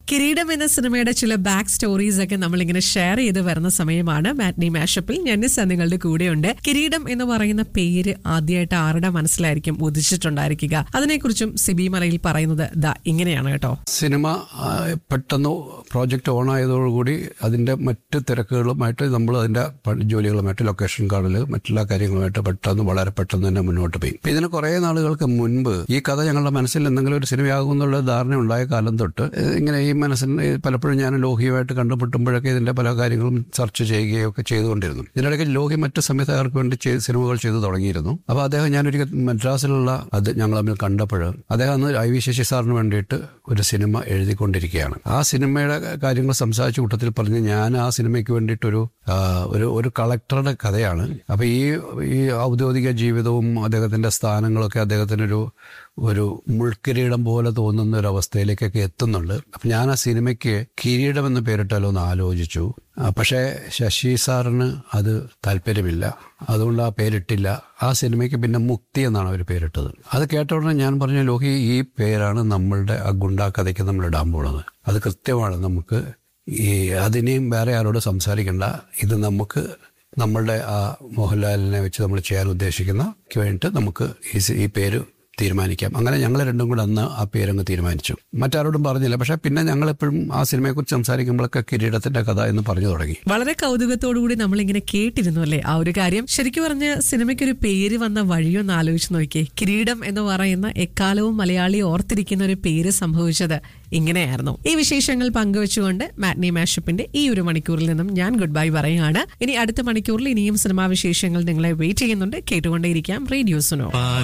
കിരീടം എന്ന സിനിമയുടെ ചില ബാക്ക് സ്റ്റോറീസ് ഒക്കെ നമ്മൾ ഇങ്ങനെ ഷെയർ ചെയ്ത് വരുന്ന സമയമാണ് മാറ്റ്നി മാഷപ്പിൽ ഞന്നിസ നിങ്ങളുടെ കൂടെയുണ്ട് കിരീടം എന്ന് പറയുന്ന പേര് ആദ്യമായിട്ട് ആരുടെ മനസ്സിലായിരിക്കും ഉദിച്ചിട്ടുണ്ടായിരിക്കുക അതിനെക്കുറിച്ചും സിബി മലയിൽ പറയുന്നത് ദാ ഇങ്ങനെയാണ് കേട്ടോ സിനിമ ആ, പെട്ടെന്ന് പ്രോജക്റ്റ് ഓൺ ആയതോടുകൂടി അതിൻ്റെ മറ്റ് തിരക്കുകളുമായിട്ട് നമ്മൾ അതിൻ്റെ പ- ജോലികളുമായിട്ട് ലൊക്കേഷൻ കാണൽ മറ്റുള്ള കാര്യങ്ങളുമായിട്ട് പെട്ടെന്ന് വളരെ പെട്ടെന്ന് തന്നെ മുന്നോട്ട് പോയി ഇപ്പം ഇതിന് കുറേ നാളുകൾക്ക് മുൻപ് ഈ കഥ ഞങ്ങളുടെ മനസ്സിൽ എന്തെങ്കിലും ഒരു സിനിമയാകും എന്നുള്ള ധാരണ ഉണ്ടായ കാലം തൊട്ട് ഏഹ്, ഇങ്ങനെ ഈ മനസ്സിന് പലപ്പോഴും ഞാൻ ലോഹിയുമായിട്ട് കണ്ടുമുട്ടുമ്പോഴൊക്കെ ഇതിൻ്റെ പല കാര്യങ്ങളും ചർച്ച ചെയ്യുകയും ഒക്കെ ചെയ്തുകൊണ്ടിരുന്നു ഇതിനിടയ്ക്ക് ലോഹി മറ്റ് സംവിധായകർക്ക് വേണ്ടി ചെയ്ത് സിനിമകൾ ചെയ്തു തുടങ്ങിയിരുന്നു അപ്പോൾ അദ്ദേഹം ഞാനൊരിക്കൽ മദ്രാസിലുള്ള അത് ഞങ്ങൾ തമ്മിൽ കണ്ടപ്പോൾ അദ്ദേഹം അന്ന് ഐ വി ശശി സാറിന് വേണ്ടിയിട്ട് ഒരു സിനിമ എഴുതിക്കൊണ്ടിരിക്കുകയാണ് ആ സിനിമയുടെ കാര്യങ്ങൾ സംസാരിച്ച കൂട്ടത്തിൽ പറഞ്ഞ് ഞാൻ ആ സിനിമയ്ക്ക് വേണ്ടിയിട്ടൊരു ആ, ഒരു ഒരു കളക്ടറുടെ കഥയാണ് അപ്പോൾ ഈ ഈ ഔദ്യോഗിക ജീവിതവും അദ്ദേഹത്തിൻ്റെ സ്ഥാനങ്ങളൊക്കെ അദ്ദേഹത്തിനൊരു ഒരു മുൾക്കിരീടം പോലെ തോന്നുന്ന ഒരു അവസ്ഥയിലേക്കൊക്കെ എത്തുന്നുണ്ട് അപ്പം ഞാൻ ആ സിനിമയ്ക്ക് കിരീടം എന്ന് പേരിട്ടാലോ എന്ന് ആലോചിച്ചു ആ, പക്ഷേ ശശി സാറിന് അത് താല്പര്യമില്ല അതുകൊണ്ട് ആ പേരിട്ടില്ല ആ സിനിമയ്ക്ക് പിന്നെ മുക്തി എന്നാണ് അവർ പേരിട്ടത് അത് കേട്ട ഉടനെ ഞാൻ പറഞ്ഞു ലോഹി ഈ പേരാണ് നമ്മളുടെ ആ ഗുണ്ടാ കഥയ്ക്ക് നമ്മൾ ഇടാൻ പോണത് അത് കൃത്യമാണ് നമുക്ക് ഈ അതിനെയും വേറെ ആരോട് സംസാരിക്കണ്ട ഇത് നമുക്ക് നമ്മളുടെ ആ മോഹൻലാലിനെ വെച്ച് നമ്മൾ ചെയ്യാൻ ഉദ്ദേശിക്കുന്ന വേണ്ടിയിട്ട് നമുക്ക് ഈ സി- ഈ പേര് തീരുമാനിക്കാം അങ്ങനെ ഞങ്ങൾ രണ്ടും കൂടെ അന്ന് ആ പേരങ്ങ് തീരുമാനിച്ചു മറ്റാരോടും പറഞ്ഞില്ല പക്ഷെ പിന്നെ ഞങ്ങൾ എപ്പോഴും ആ സിനിമയെക്കുറിച്ച് സംസാരിക്കുമ്പോഴൊക്കെ കിരീടത്തിന്റെ കഥ എന്ന് പറഞ്ഞു തുടങ്ങി വളരെ കൗതുകത്തോടുകൂടി നമ്മൾ ഇങ്ങനെ കേട്ടിരുന്നു അല്ലേ ആ ഒരു കാര്യം ശരിക്കും പറഞ്ഞ് സിനിമയ്ക്ക് ഒരു പേര് വന്ന വഴിയൊന്ന് ആലോചിച്ച് നോക്കിയേ കിരീടം എന്ന് പറയുന്ന എക്കാലവും മലയാളി ഓർത്തിരിക്കുന്ന ഒരു പേര് സംഭവിച്ചത് ഇങ്ങനെയായിരുന്നു ഈ വിശേഷങ്ങൾ പങ്കുവെച്ചുകൊണ്ട് മാറ്റ്നി മാഷപ്പിന്റെ ഈ ഒരു മണിക്കൂറിൽ നിന്നും ഞാൻ ഗുഡ് ബൈ പറയുകയാണ് ഇനി അടുത്ത മണിക്കൂറിൽ ഇനിയും സിനിമാ വിശേഷങ്ങൾ നിങ്ങളെ വെയിറ്റ് ചെയ്യുന്നുണ്ട് കേട്ടുകൊണ്ടേയിരിക്കാം റേഡിയോ സുനോ